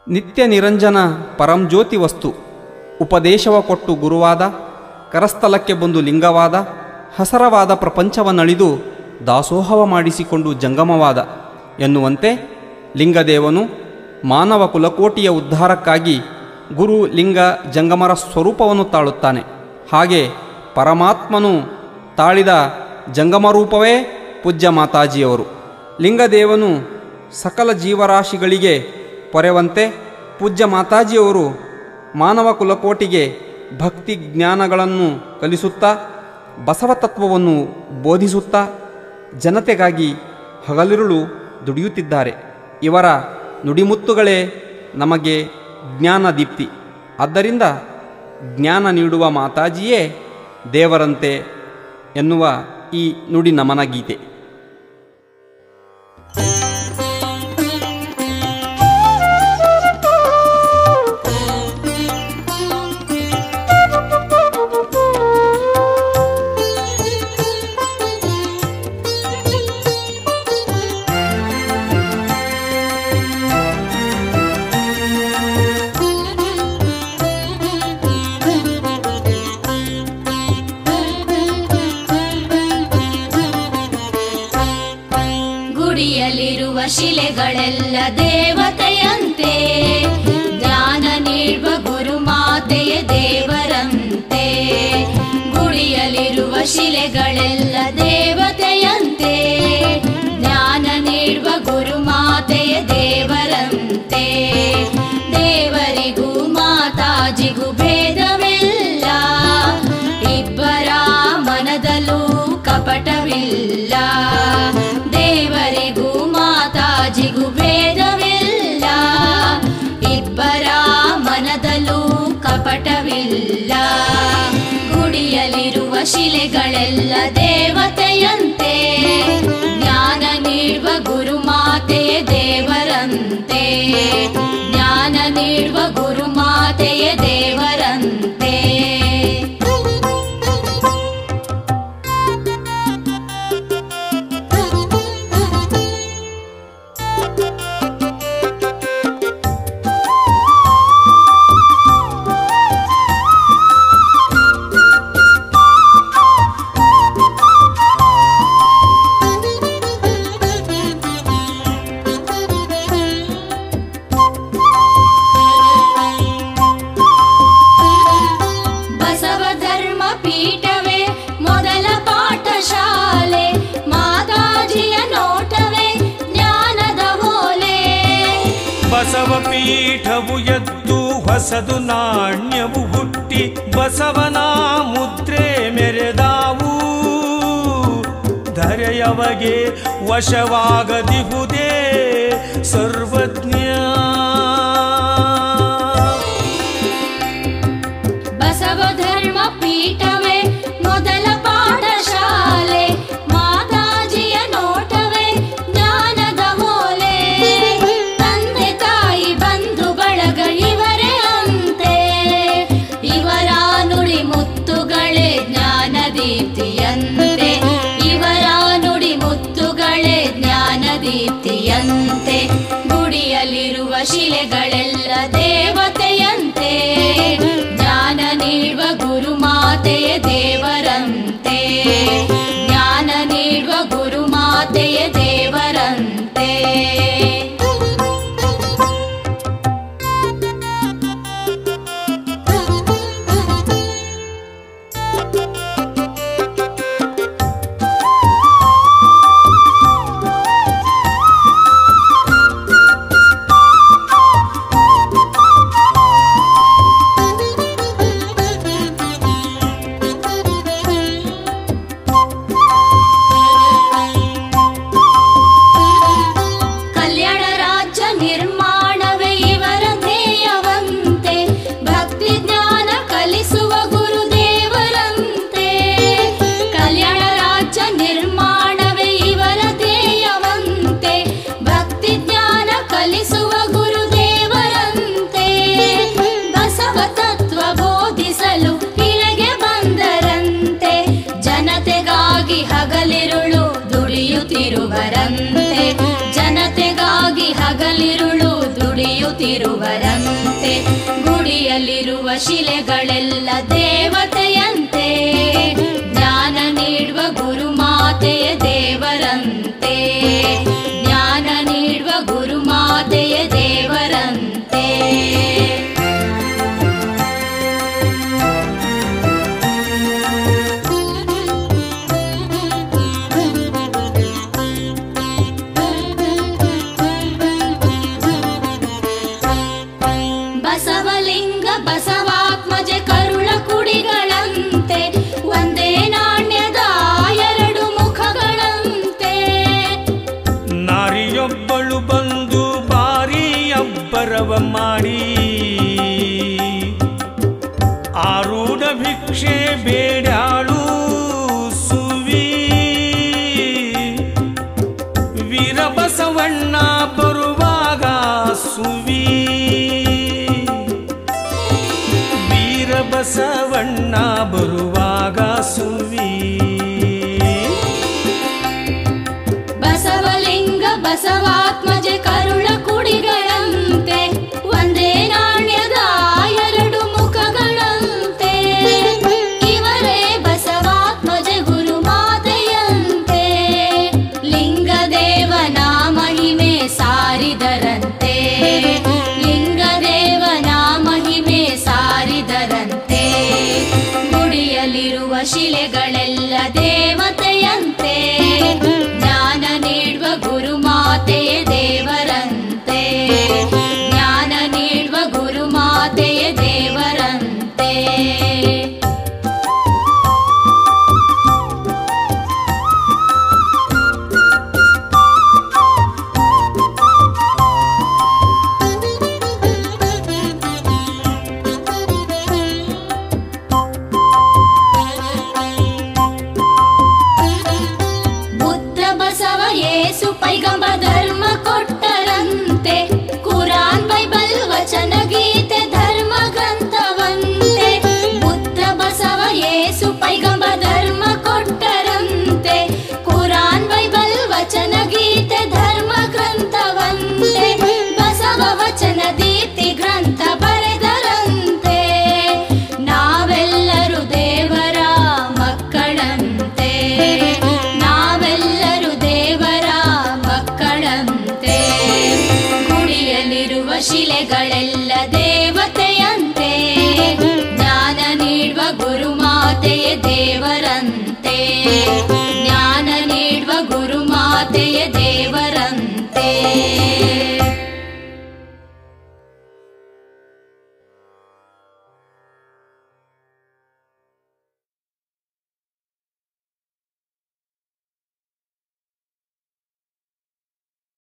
ನಿತ್ಯ ನಿರಂಜನ ಪರಂಜ್ಯೋತಿ ವಸ್ತು ಉಪದೇಶವ ಕೊಟ್ಟು ಗುರುವಾದ ಕರಸ್ಥಲಕ್ಕೆ ಬಂದು ಲಿಂಗವಾದ ಹಸರವಾದ ಪ್ರಪಂಚವನ್ನಳಿದು ದಾಸೋಹವ ಮಾಡಿಸಿಕೊಂಡು ಜಂಗಮವಾದ ಎನ್ನುವಂತೆ ಲಿಂಗದೇವನು ಮಾನವ ಕುಲಕೋಟಿಯ ಉದ್ಧಾರಕ್ಕಾಗಿ ಗುರು ಲಿಂಗ ಜಂಗಮರ ಸ್ವರೂಪವನ್ನು ತಾಳುತ್ತಾನೆ ಹಾಗೆ ಪರಮಾತ್ಮನು ತಾಳಿದ ಜಂಗಮರೂಪವೇ ಪೂಜ್ಯ ಮಾತಾಜಿಯವರು ಲಿಂಗದೇವನು ಸಕಲ ಜೀವರಾಶಿಗಳಿಗೆ ಪೊರೆವಂತೆ ಪೂಜ್ಯ ಮಾತಾಜಿಯವರು ಮಾನವ ಕುಲಕೋಟಿಗೆ ಭಕ್ತಿ ಜ್ಞಾನಗಳನ್ನು ಕಲಿಸುತ್ತಾ ಬಸವ ತತ್ವವನ್ನು ಬೋಧಿಸುತ್ತಾ ಜನತೆಗಾಗಿ ಹಗಲಿರುಳು ದುಡಿಯುತ್ತಿದ್ದಾರೆ ಇವರ ನುಡಿಮುತ್ತುಗಳೇ ನಮಗೆ ಜ್ಞಾನ ದೀಪ್ತಿ ಆದ್ದರಿಂದ ಜ್ಞಾನ ನೀಡುವ ಮಾತಾಜಿಯೇ ದೇವರಂತೆ ಎನ್ನುವ ಈ ನುಡಿ ನಮನ ಗೀತೆ ಗುಡಿಯಲ್ಲಿರುವ ಶಿಲೆಗಳೆಲ್ಲ ದೇವತೆಯಂತೆ ಜ್ಞಾನ ನೀಡುವ ಗುರುಮಾತೆಯ ದೇವರಂತೆ ಗುಡಿಯಲ್ಲಿರುವ ಶಿಲೆಗಳೆಲ್ಲ ದೇವತೆಯಂತೆ ಜ್ಞಾನ ನೀಡುವ ಗುರುಮಾತೆಯ ದೇವರಂತೆ ದೇವರಿಗೂ ಮಾತಾಜಿಗೂ ಭೇದವಿಲ್ಲ ಇಬ್ಬರ ಮನದಲ್ಲೂ ಕಪಟವಿಲ್ಲ ದೇವರಿಗೂ ಮಾತಾಜಿಗೂ ಭೇದವಿಲ್ಲ ಇಬ್ಬರ ಮನದಲ್ಲೂ ಕಪಟವಿಲ್ಲ ಗುಡಿಯಲ್ಲಿರುವ ಶಿಲೆಗಳೆಲ್ಲ ದೇವತೆಯಂತೆ ಜ್ಞಾನ ನೀಡುವ ಗುರುಮಾತೆಯ ದೇವರಂತೆ ಜ್ಞಾನ ನೀಡುವ ಗುರುಮಾತೆಯ ದೇವರಂತೆ ಬಸವ ಧರ್ಮ ಪೀಠವೇ ಮೊದಲ ಪಾಠಶಾಲೆ ಮಾತಾಜಿಯ ನೋಟವೇ ಜ್ಞಾನದ ಓಲೆ ಬಸವ ಪೀಠವು ಎದ್ದು ಹೊಸದು ನಾಣ್ಯವು ಹುಟ್ಟಿ ಬಸವನ ಮುದ್ರೆ ಮೆರೆದಾವು ಧರೆಯವಗೆ ವಶವಾಗದಿಹುದೇ ಸರ್ವಜ್ಞ ಬಸವ ಧರ್ಮ ಪೀಠವೇ ಮೊದಲ ಪಾಠಶಾಲೆ ಮಾತಾಜಿಯ ನೋಟವೇ ಜ್ಞಾನದ ಓಲೆ ತಂದೆ ತಾಯಿ ಬಂಧು ಬಳಗ ಇವರೇ ಅಂತೆ ಇವರ ನುಡಿ ಮುತ್ತುಗಳೇ ಜ್ಞಾನ ದೀಪ್ತಿಯಂತೆ ಇವರ ನುಡಿ ಮುತ್ತುಗಳೇ ಜ್ಞಾನ ದೀಪ್ತಿಯಂತೆ ಗುಡಿಯಲ್ಲಿರುವ ಶಿಲೆಗಳೆಲ್ಲ ದೇವತೆಯಂತೆ ಜ್ಞಾನ ನೀಡುವ ಗುರುಮಾತೆಯ ದೇವರಂತೆ ಜ್ಞಾನ ನೀಡುವ ಗುರುಮಾತೆಯ ದೇವರಂತೆ ಬೀಗುತ್ತಿರುವರಂತೆ ಗುಡಿಯಲ್ಲಿರುವ ಶಿಲೆಗಳೆಲ್ಲ ದೇವತೆಯಂತೆ ಜ್ಞಾನ ನೀಡುವ ಗುರುಮಾತೆಯ ದೇವರಂತೆ ಜ್ಞಾನ ನೀಡುವ ಗುರುಮಾತೆಯ ದೇವರಂತೆ ಬಸವಲಿಂಗ ಬಸವಾತ್ಮಜ ಕರುಳ ಕುಡಿಗಳಂತೆ ಒಂದೇ ನಾಣ್ಯದ ಎರಡು ಮುಖಗಳಂತೆ ನಾರಿಯೊಬ್ಬಳು ಬಂದು ಬಾರಿ ಅಬ್ಬರವ ಮಾಡಿ ಆರೂಢ ಭಿಕ್ಷೆ ಬೇಡಾಳು ಸುವಿ ವೀರಬಸವಣ್ಣ ಬರುವಾಗ ಸುವಿ ವೀರಬಸವಣ್ಣ ಬರುವಾಗ ಸುವಿ ಬಸವಲಿಂಗ ಬಸವಾತ್ಮಜ ಕರುಳ ಕುಡಿಗಳಂತೆ ಒಂದೇ ನಾಣ್ಯದ ಎರಡು ಮುಖಗಳಂತೆ ಇವರೇ ಬಸವಾತ್ಮಜ ಗುರುಮಾತೆಯಂತೆ ಲಿಂಗದೇವನ ಮಹಿಮೆ ಸಾರಿದರಂತೆ ಲಿಂಗದೇವನ ಮಹಿಮೆ ಸಾರಿದರಂತೆ ಗುಡಿಯಲ್ಲಿರುವ ಶಿಲೆಗಳೆಲ್ಲ ದೇವತೆಯಂತೆ ಜ್ಞಾನ ನೀಡುವ ಗುರುಮಾತೆಯ ದೇವರಂತೆ ಜ್ಞಾನ ನೀಡುವ ಗುರುಮಾತೆಯ ದೇವರಂತೆ ಬುದ್ಧ ಬಸವ ಯೇಸು ಪೈಗಂಬ ಧರ್ಮ ಕೊಟ್ಟರಂತೆ ಕುರಾನ್ ಬೈಬಲ್ ವಚನ ಗೀತೆ ಧರ್ಮ ಗ್ರಂಥವಂತೆ ಬುದ್ಧ ಬಸವ ಯೇಸು ಪೈಗಂಬ ಧರ್ಮ ಕೊಟ್ಟರಂತೆ ಕುರಾನ್ ಬೈಬಲ್ ವಚನ ಗೀತೆ ಧರ್ಮ ಗ್ರಂಥವಂತೆ ಬಸವ ವಚನ ದೀತಿ ಗ್ರಂಥ ಬರೆದರಂತೆ ನಾವೆಲ್ಲರೂ ದೇವರ ಮಕ್ಕಳಂತೆ ನಾವೆಲ್ಲರೂ ದೇವರ ಮಕ್ಕಳಂತೆ ಗುಡಿಯಲ್ಲಿರುವ ಶಿಲೆಗಳೆಲ್ಲ ದೇವತೆಯಂತೆ ಜ್ಞಾನ ನೀಡುವ ಗುರುಮಾತೆಯ ದೇವರಂತೆ ಜ್ಞಾನ ನೀಡುವ ಗುರುಮಾತೆಯ ದೇವರಂತೆ